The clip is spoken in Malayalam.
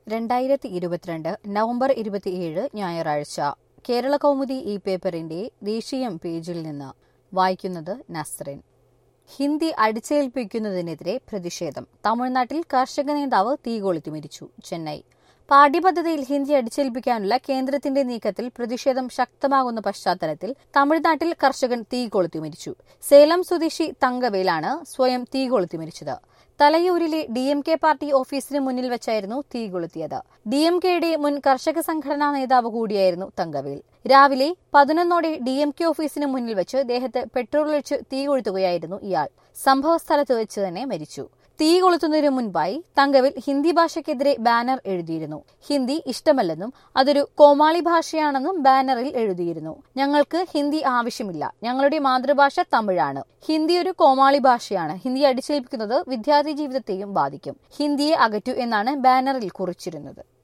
രണ്ടായിരത്തി ഇരുപത്തിരണ്ട് നവംബർ ഇരുപത്തിയേഴ് ഞായറാഴ്ച കേരള കൗമുദി ഈ പേപ്പറിന്റെ ദേശീയം പേജിൽ നിന്ന് വായിക്കുന്നത് നസ്റിൻ ഹിന്ദി അടിച്ചേൽപ്പിക്കുന്നതിനെതിരെ പ്രതിഷേധം തമിഴ്നാട്ടിൽ കർഷക നേതാവ് തീകൊളുത്തി മരിച്ചു ചെന്നൈ പാഠ്യപദ്ധതിയിൽ ഹിന്ദി അടിച്ചേൽപ്പിക്കാനുള്ള കേന്ദ്രത്തിന്റെ നീക്കത്തിൽ പ്രതിഷേധം ശക്തമാകുന്ന പശ്ചാത്തലത്തിൽ തമിഴ്നാട്ടിൽ കർഷകൻ തീ കൊളുത്തി മരിച്ചു സേലം സ്വദേശി തങ്കവേലാണ് സ്വയം തീ കൊളുത്തി മരിച്ചത് തലയൂരിലെ ഡി എം കെ പാർട്ടി ഓഫീസിന് മുന്നിൽ വെച്ചായിരുന്നു തീ കൊളുത്തിയത് ഡി എം കെയുടെ മുൻ കർഷക സംഘടനാ നേതാവ് കൂടിയായിരുന്നു തങ്കവേൽ രാവിലെ പതിനൊന്നോടെ ഡി എം കെ ഓഫീസിന് മുന്നിൽ വെച്ച് ദേഹത്ത് പെട്രോൾ ഒഴിച്ച് തീ കൊളുത്തുകയായിരുന്നു ഇയാൾ സംഭവസ്ഥലത്ത് വെച്ച് തന്നെ മരിച്ചു തീ കൊളുത്തുന്നതിനു മുൻപായി തങ്കവിൽ ഹിന്ദി ഭാഷയ്ക്കെതിരെ ബാനർ എഴുതിയിരുന്നു ഹിന്ദി ഇഷ്ടമല്ലെന്നും അതൊരു കോമാളി ഭാഷയാണെന്നും ബാനറിൽ എഴുതിയിരുന്നു ഞങ്ങൾക്ക് ഹിന്ദി ആവശ്യമില്ല ഞങ്ങളുടെ മാതൃഭാഷ തമിഴാണ് ഹിന്ദി ഒരു കോമാളി ഭാഷയാണ് ഹിന്ദി അടിച്ചേൽപ്പിക്കുന്നത് വിദ്യാർത്ഥി ജീവിതത്തെയും ബാധിക്കും ഹിന്ദിയെ അകറ്റു എന്നാണ് ബാനറിൽ കുറിച്ചിരുന്നത്